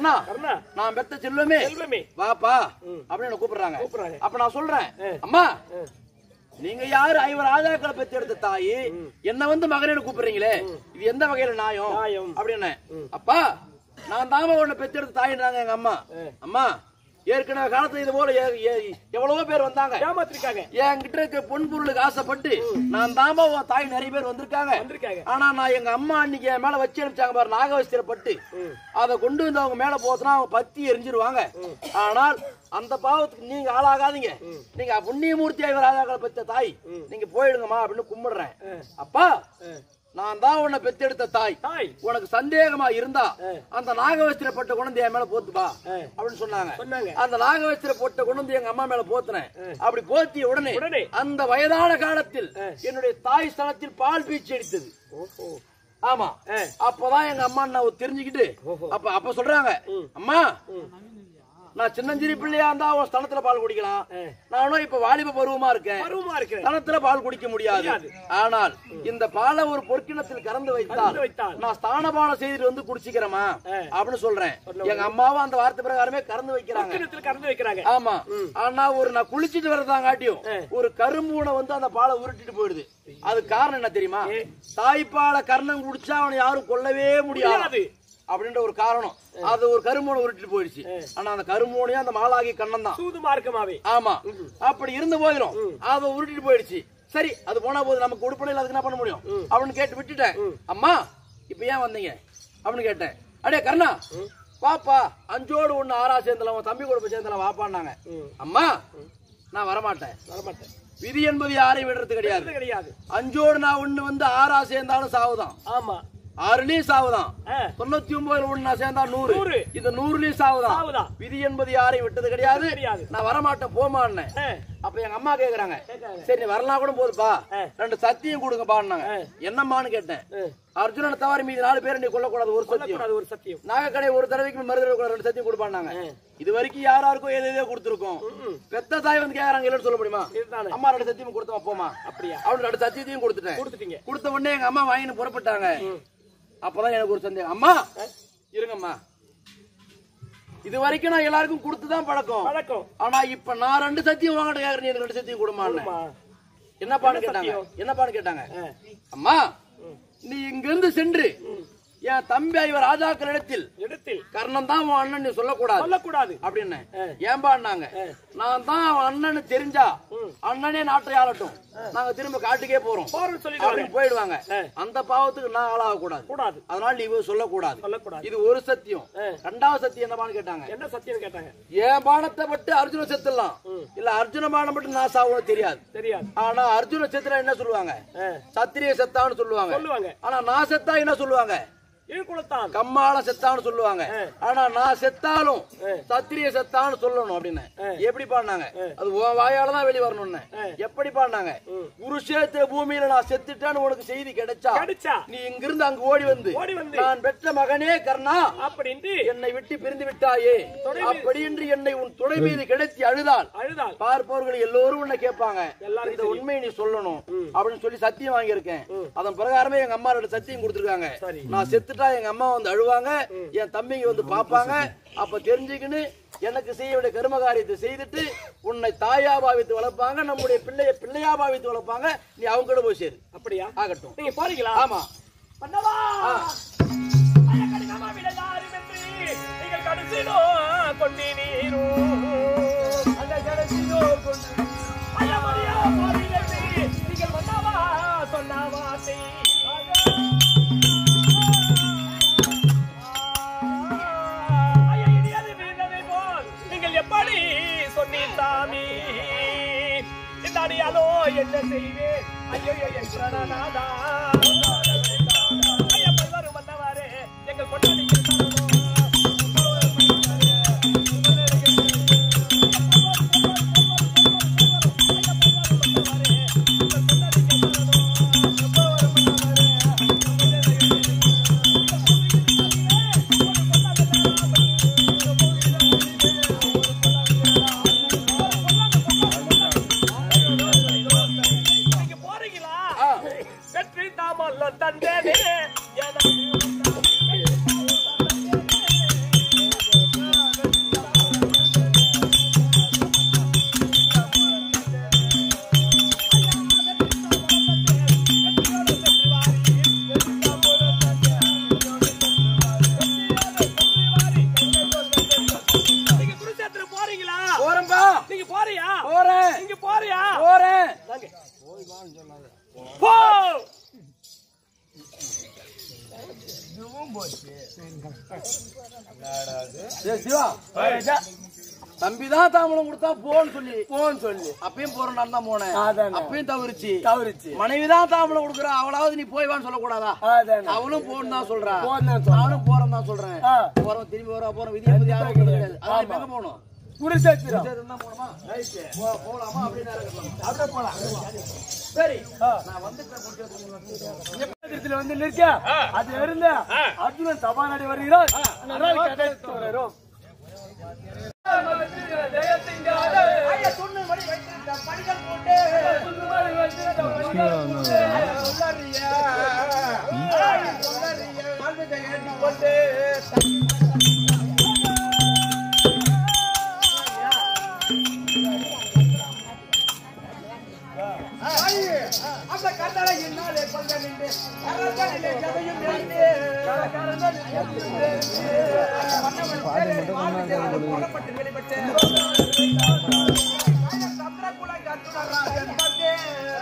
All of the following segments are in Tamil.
கர்ணா கர்ணா நான் பெத்த செல்வமே செல்வமே வாப்பா அப்படின்னு கூப்பிடுறாங்க கூப்பிடுறாங்க. அப்ப நான் சொல்றேன் அம்மா நீங்க யாரு ஐவர் ராஜாக்களை பெத்து எடுத்த தாயி என்ன வந்து மகனேன்னு கூப்பிடுறீங்களே இது எந்த வகையில நியாயம் நியாயம். அப்படின்னு அப்பா நான் தாம உன்னை பெத்து எடுத்த தாயின்றாங்க எங்க அம்மா அம்மா ஏற்கனவே காலத்துல இது போல எ- எ- எவ்வளவோ பேர் வந்தாங்க ஏமாத்திருக்காங்க என்கிட்ட இருக்க பொன் பொருளுக்கு ஆசைப்பட்டு நான் தாமா உன் தாய் நிறைய பேர் வந்திருக்காங்க வந்திருக்காங்க ஆனா நான் எங்க அம்மா அன்னைக்கு என் மேல வச்சு அனுப்பிச்சாங்க பாரு நாகவஸ்திரப்பட்டு அதை கொண்டு வந்து அவங்க மேல போச்சுன்னா அவங்க பத்தி எரிஞ்சிருவாங்க ஆனால் அந்த பாவத்துக்கு நீங்க ஆளாகாதீங்க நீங்க புண்ணியமூர்த்தி ஐவர் ராஜாக்களை பெற்ற தாய் நீங்க போயிடுங்கம்மா அப்படின்னு கும்பிடுறேன் அப்பா நான் தான் உன்னை பெத்தெடுத்த தாய் தாய் உனக்கு சந்தேகமா இருந்தா அந்த நாகவஸ்திரப்பட்ட கொண்டு வந்து என் மேல போத்துப்பா அப்படின்னு சொன்னாங்க சொன்னாங்க அந்த நாகவஸ்திர போட்ட கொண்டு வந்து எங்க அம்மா மேல போத்துனேன் அப்படி போத்திய உடனே உடனே. அந்த வயதான காலத்தில் என்னுடைய தாய் ஸ்தலத்தில் பால் பீச்சு அடித்தது ஓஹோ ஆமா அப்பதான் எங்க அம்மா நான் தெரிஞ்சுக்கிட்டு அப்ப அப்ப சொல்றாங்க அம்மா நான் சின்னஞ்சிரி பிள்ளையா இருந்தா அவன் ஸ்தலத்துல பால் குடிக்கலாம் நானும் இப்ப வாலிப பருவமா இருக்கேன் பருவமா இருக்கிறேன் ஸ்தலத்துல பால் குடிக்க முடியாது ஆனால் இந்த பாலை ஒரு பொற்கிணத்தில் கறந்து வைத்தால் கறந்து வைத்தால். நான் ஸ்தானபானம் செய்துட்டு வந்து குடிச்சிக்கிறேமா அப்படின்னு சொல்றேன் எங்க அம்மாவும் அந்த வார்த்தை பிரகாரமே கறந்து வைக்கிறாங்க கிணத்துல கறந்து வைக்கிறாங்க ஆமா ஆனா ஒரு நான் குளிச்சிட்டு வரதாங்காட்டியும் ஒரு கரும்பூனை வந்து அந்த பாலை உருட்டிட்டு போயிடுது அது காரணம் என்ன தெரியுமா தாய்ப்பாலை கர்ணம் குடிச்சா அவனை யாரும் கொல்லவே முடியாது முடியாது. அப்படின்ற ஒரு காரணம் அது ஒரு கரும்பூனை உருட்டிட்டு போயிடுச்சு ஆனா அந்த கரும்பூனையும் அந்த மாலாகி கண்ணன் தான் சூது மார்க்கமாவே ஆமா அப்படி இருந்த போதிலும் அதை உருட்டிட்டு போயிடுச்சு சரி அது போனா போது நமக்கு உடுப்பணையில் அதுக்கு என்ன பண்ண முடியும் அப்படின்னு கேட்டு விட்டுட்டேன் அம்மா இப்ப ஏன் வந்தீங்க அப்படின்னு கேட்டேன் அடே கர்ணா வாப்பா அஞ்சோடு ஒண்ணு ஆறா சேர்ந்தல உன் தம்பி கூட போய் சேர்ந்தல வாப்பான்னாங்க அம்மா நான் வரமாட்டேன் வரமாட்டேன் விதி என்பது யாரையும் விடுறது கிடையாது இது கிடையாது அஞ்சோடு நான் ஒண்ணு வந்து ஆறா சேர்ந்தாலும் சாவுதான் ஆமா ஆறுலயும் சாவுதான் ஆ, தொண்ணூத்தி ஒன்பதுல ஒண்ணு நான் சேர்ந்தா நூறு நூறு. இது நூறுலயும் சாவுதான் சாவுதான். விதி என்பது யாரையும் விட்டது கிடையாது கிடையாது. நான் வரமாட்டேன் போமான்னேன் ஆ, அப்ப எங்க அம்மா கேக்குறாங்க சரி நீ வரலாம் கூட போதுப்பா ரெண்டு சத்தியம் கொடுங்க பாடினாங்க என்னம்மான்னு கேட்டேன் அர்ஜுனனை தவிர மீதி நாலு பேரை நீ கொல்லக்கூடாது ஒரு சத்தியம் சொல்லக்கூடாது ஒரு சத்தியம் நாகக்கடை ஒரு தடவைக்கு மறுதடவை கூட ரெண்டு சத்தியம் கொடுப்பாங்க இது வரைக்கும் யாராருக்கும் எது எதோ கொடுத்துருக்கோம் பெத்த தாய் வந்து கேக்குறாங்க இல்லைன்னு சொல்ல முடியுமா இதுதானே அம்மா ரெண்டு சத்தியம் கொடுத்தோம் போமா அப்படியா அவனுக்கு ரெண்டு சத்தியத்தையும் கொடுத்துட்டேன் கொடுத்துட்டீங்க கொடுத்த உடனே எங்க அம்மா வாங்கின்னு புறப்பட்டாங்க அப்பதான் எனக்கு ஒரு சந்தேகம் அம்மா இருங்கம்மா இது வரைக்கும் நான் எல்லாருக்கும் கொடுத்துதான் பழக்கம் வணக்கம் ஆனா இப்ப நான் ரெண்டு சத்தியம் வாங்கிட்டு கேக்குறேன் நீ எனக்கு ரெண்டு சத்தியம் கொடுமான்னு அம்மா, என்னப்பான்னு கேட்டாங்க என்னப்பான்னு கேட்டாங்க அம்மா நீ இங்கிருந்து சென்று என் தம்பி ஐவர் ராஜாக்களிடத்தில் இடத்தில் கர்ணன் தான் உன் அண்ணன் நீ சொல்லக்கூடாது சொல்லக்கூடாது அப்படின்னு ஏம்பான்னாங்க நான் தான் அவன் அண்ணன்னு தெரிஞ்சா அண்ணனே நாட்டை ஆளட்டும் நாங்க திரும்ப காட்டுக்கே போறோம் போறோம்னு சொல்லிடுவாங்க அப்படின்னு போயிடுவாங்க அந்த பாவத்துக்கு நான் ஆளாக கூடாது கூடாது அதனால நீ இவ சொல்லக்கூடாது சொல்லக்கூடாது இது ஒரு சத்தியம் ரெண்டாவது சத்தியம் என்னப்பான்னு கேட்டாங்க என்ன சத்தியம் கேட்டாங்க என் பானத்தை பட்டு அர்ஜுன செத்துடலாம் இல்ல அர்ஜுன பானம் மட்டும் நான் சாவணும் தெரியாது தெரியாது ஆனா அர்ஜுன செத்துனா என்ன சொல்லுவாங்க ஆ, சத்திரிய செத்தான்னு சொல்லுவாங்க சொல்லுவாங்க ஆனா நான் செத்தா என்ன சொல்லுவாங்க இழுக்குளத்தான் கம்மாள செத்தான்னு சொல்லுவாங்க ஆனா நான் செத்தாலும் சத்திரிய செத்தான்னு சொல்லணும் அப்படின்னு எப்படி பாடினாங்க அது உன் வாயால தான் வெளி வரணும்னு எப்படி பாடினாங்க குருஷேத்திர பூமியில நான் செத்துட்டேன்னு உனக்கு செய்தி கிடைச்சா கிடைச்சா நீ இங்கிருந்து அங்க ஓடி வந்து ஓடி வந்து நான் பெற்ற மகனே கர்ணா அப்படின்ட்டு என்னை விட்டு பிரிந்து விட்டாயே அப்படி என்று என்னை உன் துணை மீது கிடைத்தி அழுதால் அழுதாள் பார்ப்பவர்கள் எல்லோரும் உன்னை கேட்பாங்க எல்லாரும் இந்த உண்மையை நீ சொல்லணும் அப்படின்னு சொல்லி சத்தியம் வாங்கியிருக்கேன் அதன் பிரகாரமே எங்க அம்மா ரெண்டு சத்தியம் கொடுத்துருக்காங்க சரி. நான் செத்துட்டா எங்க அம்மா வந்து அழுவாங்க என் தம்பிங்க வந்து பாப்பாங்க அப்ப தெரிஞ்சுக்கின்னு எனக்கு செய்ய வேண்டிய கரும காரியத்தை செய்துட்டு உன்னை தாயா பாவித்து வளர்ப்பாங்க நம்முடைய பிள்ளைய பிள்ளையா பாவித்து வளர்ப்பாங்க நீ அவங்க கூட போய் சேரு அப்படியா ஆகட்டும் நீங்க போறீங்களா ஆமா பண்ணவா ஐயா, கடினமா விடலாரும் என்று நீங்கள் கடைசிலோ கொண்டீனீரோ. அந்த கடைசிலோ கொண்டீரோ. ஐயா, மரியா, போறீர்கள் என்று நீங்கள் பண்ணவா சொன்ன வார்த்தை. ஐயா, இடியாது விழுந்ததை போல் நீங்கள் எப்படி சொன்னீர் சாமி இந்த அடியாலோ என்ன செய்வேன் ஐயோ என் பிரணநாதா ஐயா பல்வாறு மன்னவாரே எங்கள் கொண்டாடிக்கு நீங்க போறீங்களா வெற்றி தாமல்ல தந்தேனே எனக்கு போ ஏய் சிவா தம்பி தான் தாம்பளம் கொடுத்தா போன்னு சொல்லி போன்னு சொல்லி அப்பயும் போற நான் தான் போனேன் அதானே. அப்பயும் தவறுச்சு தவறுச்சு மனைவி தான் தாம்பளம் கொடுக்குறா அவளாவது நீ போய் வான்னு சொல்லக்கூடாதா அதானே அவளும் போன்னு தான் சொல்றா போன்னு தான் சொல்றா. அவனும் போறேன் தான் சொல்றேன் ஆ. போறோம் திரும்பி வர போறோம் விதியை பத்தி யாரும் கண்டிப்பா கிடையாது அதான் இப்ப எங்க போகணும் குருசேத்திரம் சரி, இருந்தா போகணுமா போ- போலாமா அப்படின்னு அப்படியே போலாம் சரி நான் வந்துட்டேன் குருஷேத்திரம். குருசேத்திரத்தில் வந்து நிற்க அது இருந்த அர்ஜுனன் சபாநாடி வருகிறார் நன்றாக கதைத்து வரும் ஐயா, துண்ணு மணி வைத்திருந்த மணிகள் போட்டு கல்விதை ஏந்தி கொண்டு அந்த கட்டளையினாலே கொண்ட நின்று கரங்களிலே ஜதையும் எழுந்து போடப்பட்டு வெளிப்பட்டு சந்திரகுல கத்துணராஜன் பந்தே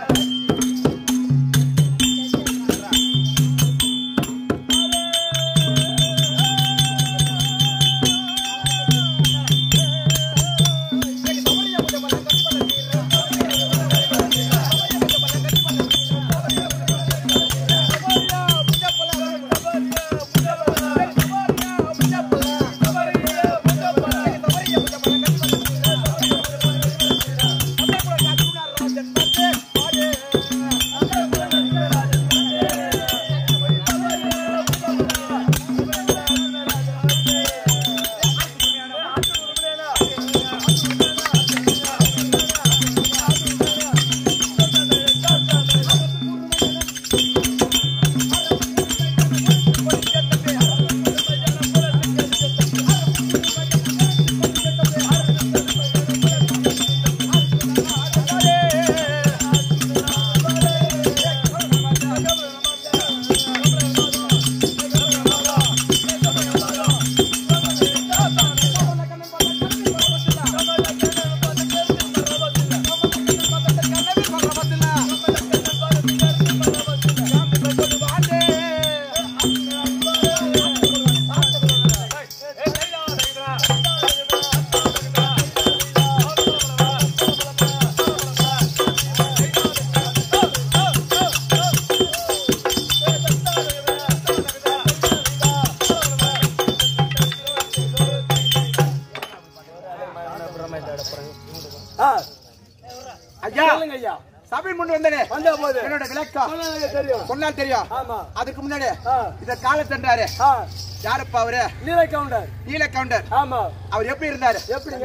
ஆ, ஐயா சொல்லுங்க ஐயா சபை முன் வந்தனே வந்த போது என்னோட விளக்கம் சொன்னது தெரியும் சொன்னால் தெரியும் ஆமா அதுக்கு முன்னாடி ஆ, இத கால தண்டாரு ஆ, யாருப்பா அவரு நீல கவுண்டர் நீல கவுண்டர் ஆமா அவர் எப்படி இருந்தாரு எப்படிங்க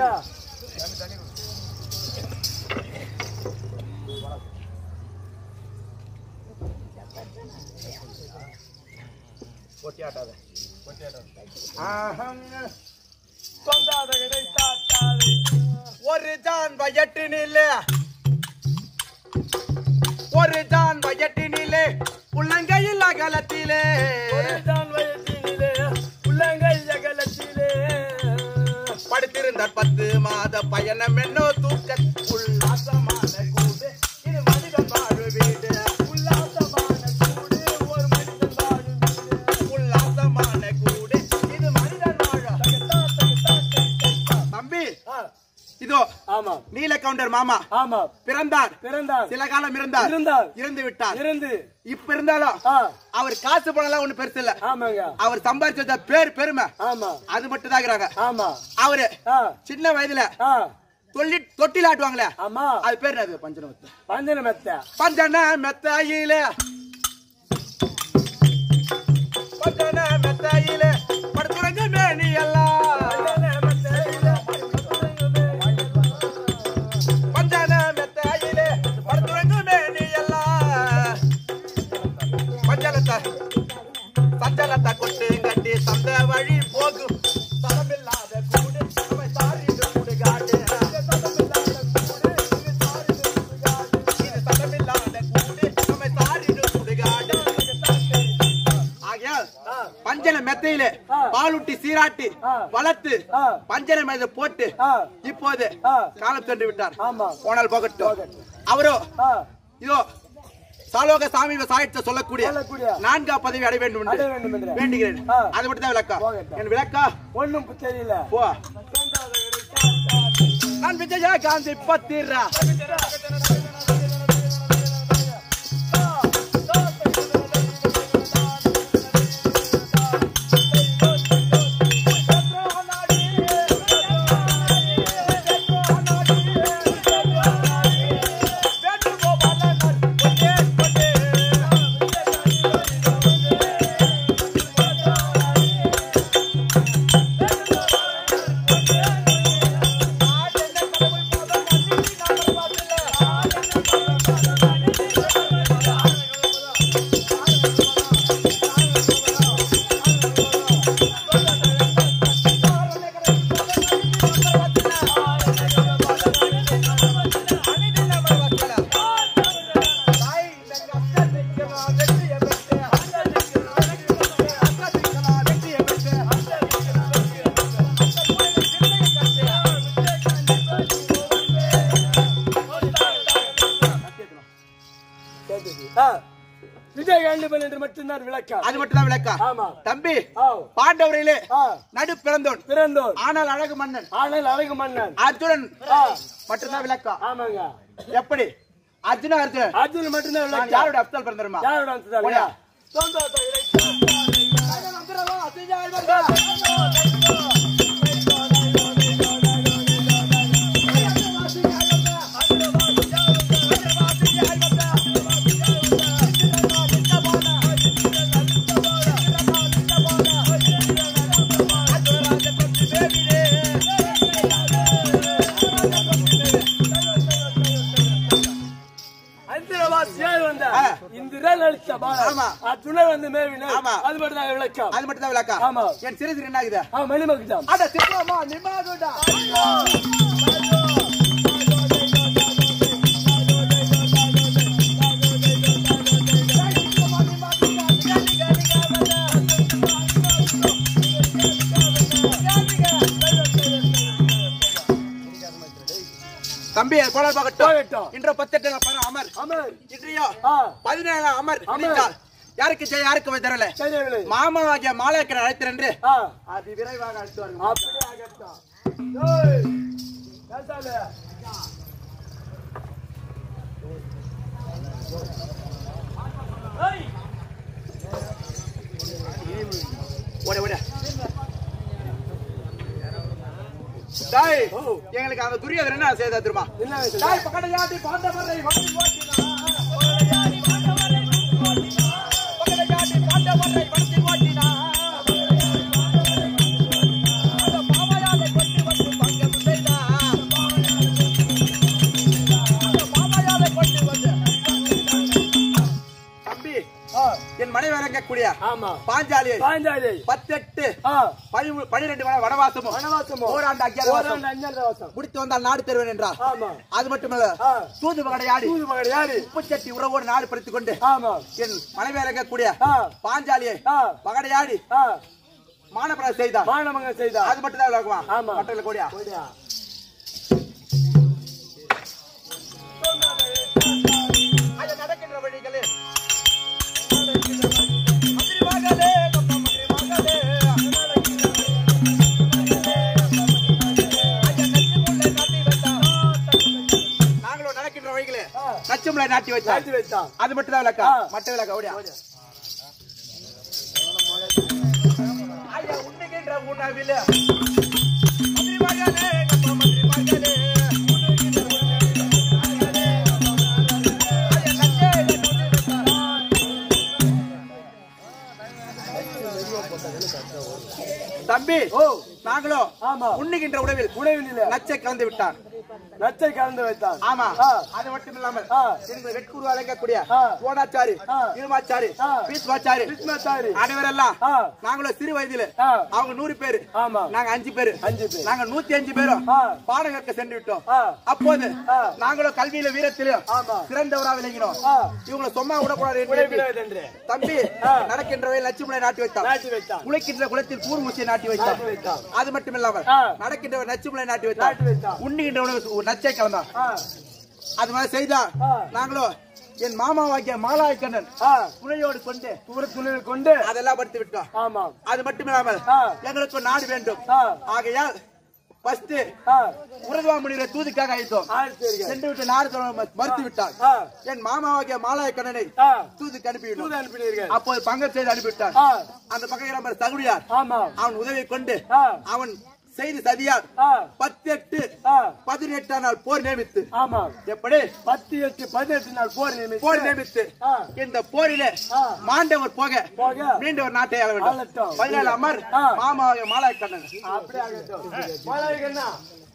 சொந்தாத கிடைத்தாத்தாது ஒரு தான் வயட்டினிலே ஒரு தான் வயட்டினிலே உள்ளங்கையில் அகலத்திலே ஒருதான் வயதினிலே உள்ளங்கை ஜகலத்திலே படுத்திருந்த பத்து மாத பயணம் என்னோ தூக்க உல்லாசமான கூடு இது மனிதன் வாழ்வு வீடு உல்லாசமான கூடு ஒரு மனிதன் வாழும் வீடு. உல்லாசமான கூடு இது மனிதன் வாழ தகத்தா, தகத்தா, தகத்தா. தம்பி ஆ, இதோ ஆமா நீல கவுண்டர் மாமா ஆமா பிறந்தார் பிறந்தார் சில காலம் இருந்தார் இருந்தார். இறந்து விட்டார் இருந்து இப்ப இருந்தாலும் ஆ, அவர் காசு பணம்லாம் ஒண்ணு பெருசு இல்ல ஆமாங்க அவர் சம்பாதிச்சத பேர் பெருமை ஆமா அது மட்டும் தான் இருக்கிறாங்க ஆமா அவரு ஆ, சின்ன வயதுல ஆ, தொல்லி தொட்டில் ஆட்டுவாங்களே ஆமா அது பேர் அது பஞ்சனமத்து பஞ்சன மெத்த பஞ்சன மெத்தையில பஞ்சன மெத்தையில படுத்துறங்க மேனி எல்லாம் பஞ்சன மெத்தையில படுத்துறங்க மேனி எல்லாம் பஞ்சனத்தை சஞ்சலத்தை கொட்டு கட்டி சந்த வழி போகும் தரமில்லாத கூடு அவன் தாரிடு சுடுகாடு இது தரமில்லாத கூடு அவன் தாரிடு சுடுகாடு ஆகையால் பஞ்சன மெத்தையிலே ஆ. பாலூட்டி சீராட்டி ஆ. வளர்த்து ஆ. பஞ்சன மேத போட்டு ஆ, இப்போது ஆ. காலம் சென்று விட்டார் ஆமா போனால் போகட்டும் அவரோ ஆ, இதோ சாலோக சாமி சாயத்தை சொல்லக்கூடிய சொல்லக்கூடிய நான்காம் பதவி அடைய வேண்டும் அடைய என்று வேண்டும் என்று வேண்டுகிறேன் ஆ. அது மட்டும் தான் விளக்கா போகட்டும். என் விளக்கா ஒண்ணும் தெரியல போ நான் விஜயா காந்தி பத்திரா ஆ. விஜய் வேண்டும் என்று மட்டும்தான் விளக்கம் அது மட்டும் தான் விளக்கா ஆமா தம்பி ஆ. பாண்டவரையிலே ஆ. நடு பிறந்தோன் பிறந்தோர் ஆனால் அழகு மன்னன் ஆனால் அழகு மன்னன் அர்ஜுனன் ஆ. மட்டும்தான் விளக்கா ஆமாங்க எப்படி அர்ஜுன அர்ஜுனன் அர்ஜுன் மட்டும்தான் நான் விளக்கம் யாரோட அப்சல் பிறந்தருமா யாரோட அம்சத்தால் போடா. அந்திரவாசியாய் வந்த ஆ. இந்திரன் அளித்த பாலன். ஆமா. அர்ஜுனன் வந்து மேவினார். ஆமா. அது மட்டும்தான் விளக்கம் அது மட்டும் தான் விளக்கா ஆமா. என் சிறு சிறு என்ன ஆகுது ஆ, மணிமகுடம் அட சித்தமா நிமாதுடா தம்பி போல பார்க்கட்டும் போகட்டும். இன்று பத்தெட்டு பணம் அமர் அமர் இன்றையோ ஆ, பதினேழு அமர் அமர். இணைந்தால் யாருக்கு ஜெய யாருக்கு தரல தெரியவில்லை. மாமாவாகிய மாலாக்கரை அழைத்திரன்று ஆ, அது விரைவாக அழைத்து வருங்க அப்படியே ஆகட்டும். ஏய், பேசாத. ஓட ஓட டாய் எங்களுக்கு அந்த துரியோதரன் என்ன செய்தா தெரியுமா என்ன விஷயம்? டாய் பக்கத்துல யாட்டி பாண்டவரை வாங்கி ஓட்டினா பக்கத்துல யாட்டி பாண்டவரை வளர்த்தி ஓட்டினா அந்த மாமாயாலை கொண்டு வந்து பங்கம் செய்தா அந்த மாமாயாலை கொண்டு வந்து தம்பி ஆ, என் மனைவி இறங்கக்கூடிய ஆமா பாஞ்சாலியை பாஞ்சாலி பத்தெட்டு ஆ, பதிமூ- பனிரெண்டு வன வனவாசமும் வனவாசமோ ஓராண்டு அஞ்ஞாதவாசம் ஓராண்டு அஞ்ஞாதவாசம். முடித்து வந்தால் நாடு தருவேன் என்றார் ஆமா அது மட்டுமல்ல ஆ. தூது பகடையாடி தூது மகன் யாரு உப்புச்சட்டி உறவோடு நாடு படுத்திக் கொண்டு ஆமா என் மனைவி இறங்கக்கூடிய ஆ, பாஞ்சாலியை ஆ, பகடையாடி ஆ, மானப்பட செய்தார் மானமங்கன் செய்தார் அது மட்டும் தான் விளக்குமா ஆமா. மற்றல கூடியா போடியா. அது நடக்கின்ற வழிகளே மந்திரி மகளே, நம்ம மந்திரி மகளே. ஐயா, நச்சு முல்லை நாட்டி வைத்தான். நாங்களும் நடக்கின்ற வழிகளே ஆ, நச்சுமுலை நாட்டி வச்சார் சாத்தி வைத்தான் அது மட்டும் தான் விளக்கா ஆ. மற்ற விளக்கா ஓடியா ஐயா உண்ணுகின்ற உணவில மந்திரி மகளே, நம்ம மந்திரி மகளே. உண்ணுகின்ற உணவில. ஐயா, நச்சே நச்சு வைத்தான். தம்பி ஓ நாங்களும் ஆமா உண்ணுகின்ற உணவில் உணவில் இல்ல நச்சை கலந்து விட்டான் நச்சை கலந்து வைத்தான் ஆமா ஆ. அது மட்டும் இல்லாமல் ஆ. இந்த வெட்கூறு அழைக்கக்கூடிய ஆ. ஓனாச்சாரி ஆ. இருமாச்சாரி ஆ. பீஸ்மாச்சாரி கிருஷ்ணாச்சாரி அனைவரெல்லாம் ஆ. நாங்களும் சிறு வயதில ஆ. அவங்க நூறு பேரு ஆமா நாங்க அஞ்சு பேரு அஞ்சு பேர் நாங்க நூத்தி அஞ்சு பேரும் ஆ. பாடம் கற்க சென்று விட்டோம் ஆ. அப்போது ஆ. நாங்களும் கல்வியில வீரத்திலும் ஆமா. சிறந்தவரா விளங்கினோம் ஆ. இவங்களை சும்மா விடக்கூடாது என்று உடைவிடாது என்று தம்பி ஆ. நடக்கின்றவை லட்சுமணை நாட்டி வைத்தான் நாட்டி வைத்தான் குளிக்கின்ற குளத்தில் கூர் ஊசியை நாட்டி வைத்தான் நாட்டி வைத்தான். அது மட்டும் இல்லாமல் ஆ. நடக்கின்றவர் நச்சுமுலை நாட்டி நாட்டி வைத்தான் வைத்தான். உண்ணுகின்ற உணவு நச்சை கலந்தான் ஆ, அது மாதிரி செய்தா ஆ. நாங்களும் என் மாமாவாகிய மாலாய்க்கண்ணன் ஆ, துணையோடு கொண்டு தூரத்துணியில் கொண்டு அதெல்லாம் படுத்து விட்டோம் ஆமாம் அது மட்டுமில்லாமல் ஆ. எங்களுக்கு ஒரு நாடு வேண்டும் ஆ, ஆகையால் ஃபர்ஸ்ட் ஆ, உருதுவா முனிவரை தூதுக்காக அழைத்தோம் ஆ, சரிங்க. சென்று விட்டு நாடு தொழ மறுத்து விட்டார் ஆ, என் மாமாவாகிய மாலாய்க்கண்ணனை ஆ, தூதுக்கு அனுப்பிவிட்டோம் தூது அனுப்பினீர்கள். அப்போது பங்கர் செய்து அனுப்பிவிட்டார் ஆ, அந்த பக்கம் நம்பர் தகுடியார் ஆமாம் அவன் உதவியை கொண்டு ஆ, அவன் செய்தி சதியார் ஆ, பத்தெட்டு ஆ, பதினெட்டாம் நாள் போர் நியமித்து ஆமாம் எப்படி பத்து எட்டு பதினெட்டு நாள் போர் நியமித்து போர் நியமித்து ஆ, இந்த போரிலே ஆ. மாண்டவர் போக போக மீண்டும் நாட்டை ஆள வேண்டும் ஆளட்டும். பதினேழு அமர் ஆ. மாமாவாகிய மாலாய்க்கண்ணன் அப்படியே ஆகட்டும். மாலாவிகண்ணா,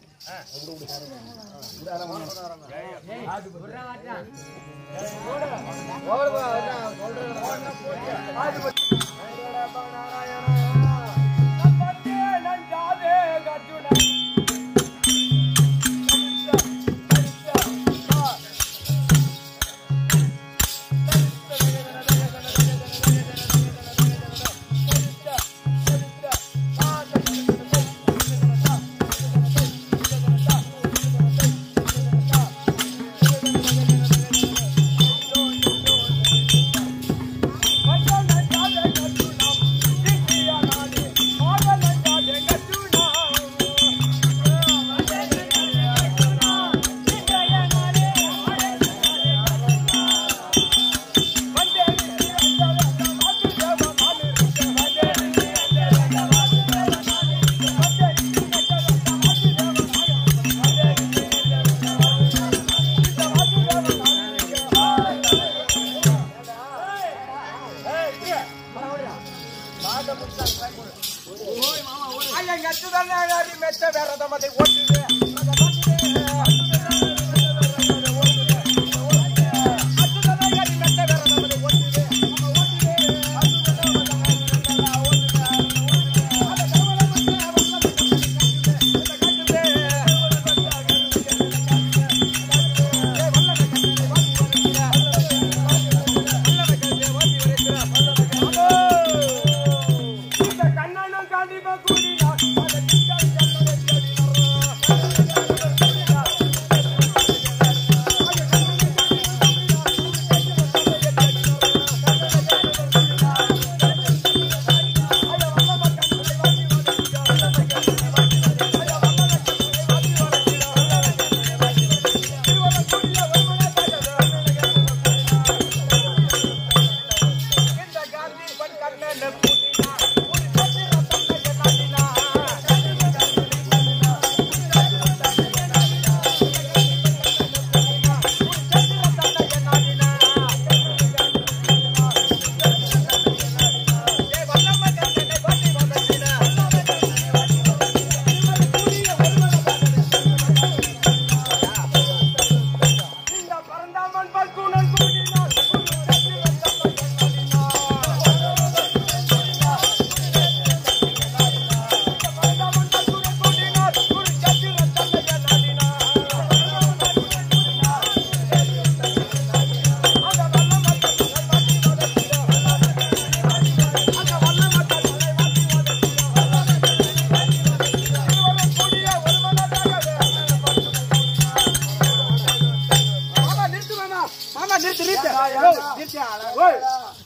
மாமா நிறுத்து நிறுத்து யா, யோ, யா. நிறுத்து ஆளா. ஓய்,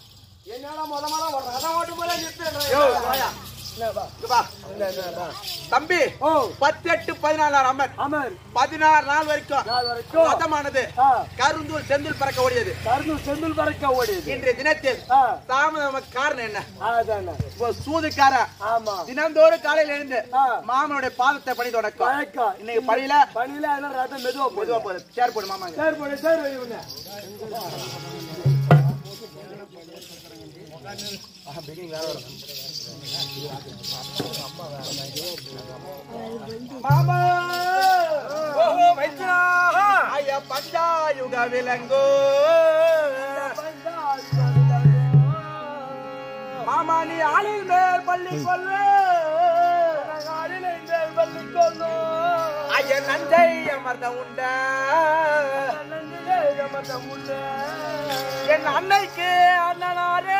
என்னடா முத முத ஒரு ரதம் ஓட்டும் போதே நிறுத்துறேன். யோ, வாயா. என்னப்பா? இங்க வா. என்ன, என்ன, என்ன? தம்பி ஓ, பத்தெட்டு பதினாலாம் அமர் அமர், பதினாறு நாள் வரைக்கும் நாள் வரைக்கும் மதமானது ஆ, கருந்தூர் செந்தில் பறக்க ஓடியது கருணு செந்தில் பறக்க ஓடியது இன்றைய தினத்தில் ஆ, தாமதம் காரணம் என்ன அதானே. இப்போ சூதுக்கார ஆமா தினந்தோறும் காலையில எழுந்து ஆ. மாமனுடைய பாதத்தை பணி தொடக்கம் வழக்கம். இன்னைக்கு பணியில பணியில அதெல்லாம் ரதம் மெதுவா போகுது. மெதுவா போகுது சேர் போடு மாமாங்க சரி போடு, சரி வை இவனை. மாமா ஓஹோ வைத்தியா ஐயா பஞ்சாயுக விலங்கோ மாமா நீ ஆளில் மேல் பள்ளி கொள்ளு ஐயா நஞ்சை அமர்ந்த உண்ட என் அன்னைக்கு அண்ணனாரே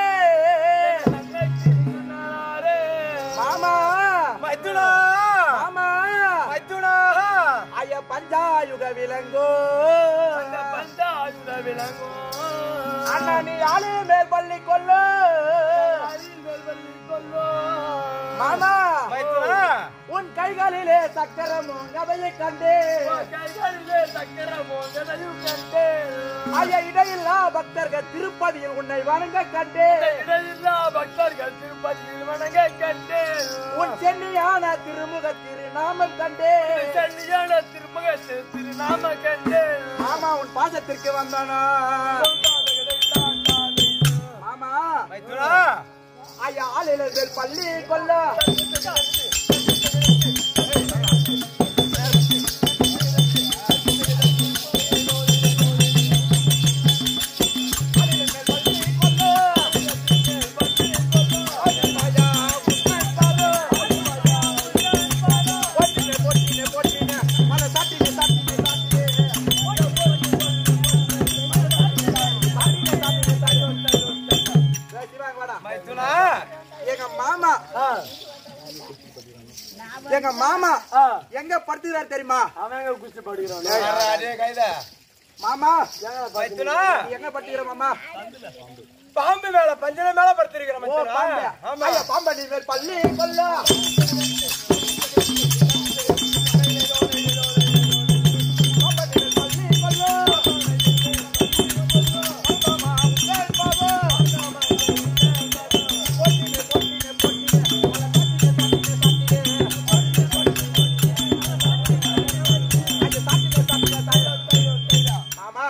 மாமா மைத்துனா மாமா மைத்துனா ஐயா பஞ்சாயுக விலங்கோ பந்தாயுத விளங்கும் அண்ணா நீ ஆளு மேல் பள்ளி கொல்லு மாமா உன் கைகளிலே சக்கரமும் கதையை கண்டே ஐயா இடையில்லா பக்தர்கள் திருப்பதியில் உன்னை வணங்க கண்டே பக்தர்கள் திருப்பதியில் வணங்க கண்டேன் உன் சென்னியான திருமுக திருநாமம் கண்டே கல்யாண திருமகத்து திருநாம கண்டேன் மாமா உன் பாசத்திற்கு வந்தானா மாமா ஐயா ஆளில மேல் பள்ளி கொல்ல எங்க மாமா எங்க மாமா எங்க படுத்துக்கிறார் தெரியுமா அவங்க குச்சி படுகிறான் மாமா மைத்துனா நீ எங்க படுத்துக்கிற மாமா பாம்பு மேல பஞ்சன மேல படுத்திருக்கிற ஓ, பாம்பு. ஐயா, பாம்பு நீ மேல் பள்ளி கொல்ல மாமா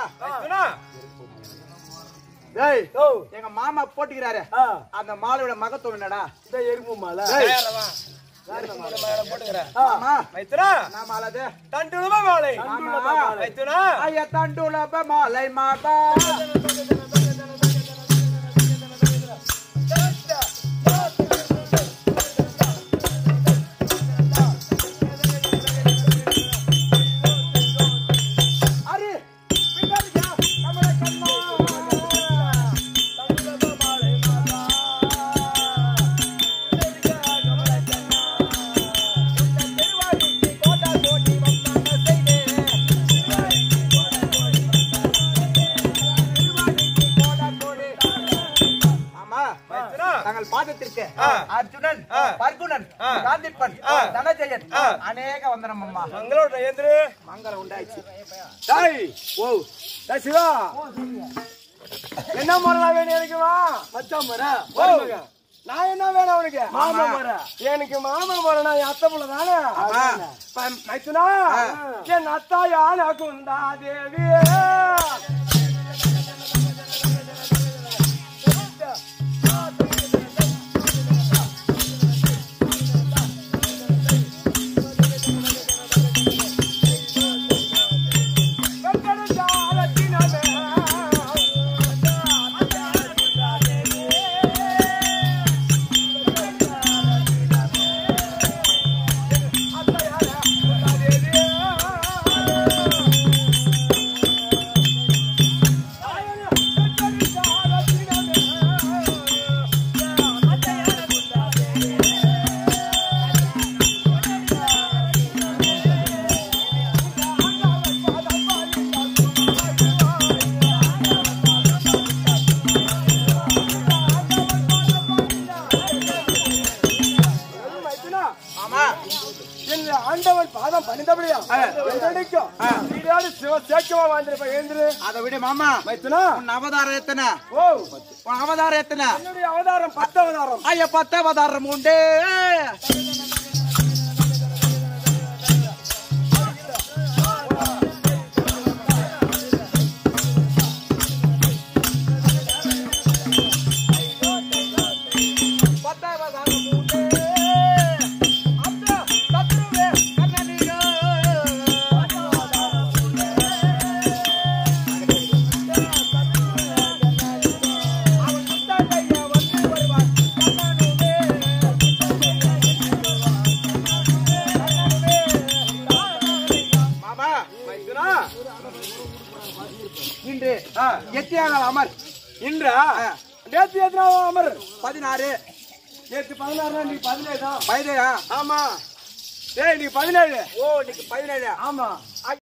டேய் எங்க மாமா போட்டுக்கிறாரு அந்த மாலையோட மகத்துவம் என்னடா இந்த எறும்பு மாலை மாமா மைத்துனா நான் மாலை அது தண்டுழுவ மாலை மாமா. மைத்துனா ஐயா தண்டுலப மாலை மாதா அரே பின்னாடியா நம்மள கண்ணா தண்டுலப மாலை மாதா கோட்டா கோட்டி வந்தாங்க செய்தே ஆமா மைத்துனா தங்கள் பாதத்திற்கு ஆ. அர்ஜுனன் ஆ. பர்குணன் ஆ. காந்திப்பன் ஆ. தனஜெயன் ஆ. அநேக வந்தனம் அம்மா மங்களோட ஏந்திரு மங்களம் உண்டாயிடுச்சு டேய் ஓ டேய் சிவா என்ன மரம் வேணும் எனக்கு வா மச்சான் மரம் ஓ நான் என்ன வேணும் அவனுக்கு மாமா மரம் எனக்கு மாமா மரம் நான் என் அத்தை புள்ள தானே ஆமா. ப- மைத்துனா ஆ. என் அத்தா யானை குந்தா தேவி மைத்துனா ஆமா என் ஆண்டவன் பாதம் பணிந்தபடியா என்றைக்கும் வீடாடு சிவ சேக்கமா வாழ்ந்திருப்ப ஏந்திரு அதை விட மாமா மைத்துனா உன் அவதாரம் எத்தனை ஓ உன் அவதாரம் எத்தனை என்னுடைய அவதாரம் பத்து அவதாரம் ஐயா பத்து அவதாரம் உண்டு பத்து அவதாரம் உண்டு அந்த சத்ருவே கண்ணனியோ. அவன் சுத்தத்தையா வந்து வருவான் கண்ணனுமே. மாமா மைத்துனா இன்று எத்தியாக அமர் இன்றா நேத்து எத்தனாவோ அமர் பதினாறு நேத்து பதினாறு நீ பதினேழு தான் வயதையா ஆமா டேய் நீ பதினேழு ஓ இன்னைக்கு பதினேழு ஆமா